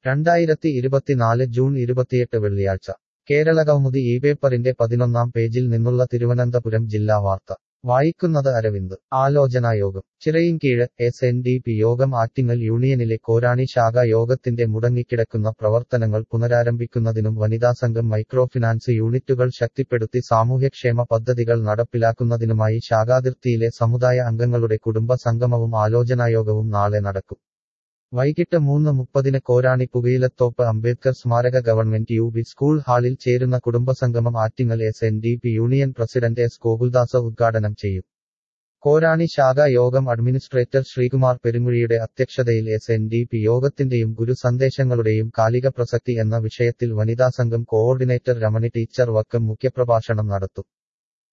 രണ്ടായിരത്തി ഇരുപത്തിനാല് ജൂൺ ഇരുപത്തിയെട്ട് വെള്ളിയാഴ്ച കേരള കൗമുദി ഈ പേപ്പറിന്റെ പതിനൊന്നാം പേജിൽ നിന്നുള്ള തിരുവനന്തപുരം ജില്ലാ വാർത്ത വായിക്കുന്നത് അരവിന്ദ് ആലോചനായോഗം Chirayinkeezh S N D P യോഗം ആറ്റിങ്ങൽ യൂണിയനിലെ കോരാണി ശാഖ യോഗത്തിന്റെ മുടങ്ങിക്കിടക്കുന്ന പ്രവർത്തനങ്ങൾ പുനരാരംഭിക്കുന്നതിനും വനിതാസംഘം മൈക്രോഫിനാൻസ് യൂണിറ്റുകൾ ശക്തിപ്പെടുത്തി സാമൂഹ്യക്ഷേമ പദ്ധതികൾ നടപ്പിലാക്കുന്നതിനുമായി ശാഖാതിർത്തിയിലെ സമുദായ അംഗങ്ങളുടെ കുടുംബ സംഗമവും ആലോചനായോഗവും നാളെ നടക്കും വൈകിട്ട് മൂന്ന് മുപ്പതിന് കോരാണി പുകയിലത്തോപ്പ് അംബേദ്കർ സ്മാരക ഗവൺമെന്റ് യു ബി സ്കൂൾ ഹാളിൽ ചേരുന്ന കുടുംബസംഗമം Attingal S N D P union president S Gokuldas ഉദ്ഘാടനം ചെയ്യും കോരാണി ശാഖ യോഗം അഡ്മിനിസ്ട്രേറ്റർ ശ്രീകുമാർ പെരുമുഴിയുടെ അധ്യക്ഷതയിൽ എസ് എൻ ഡി പി യോഗത്തിന്റെയും ഗുരു സന്ദേശങ്ങളുടെയും കാലിക പ്രസക്തി എന്ന വിഷയത്തിൽ വനിതാസംഘം കോഓർഡിനേറ്റർ രമണി ടീച്ചർ വക്കം മുഖ്യപ്രഭാഷണം നടത്തും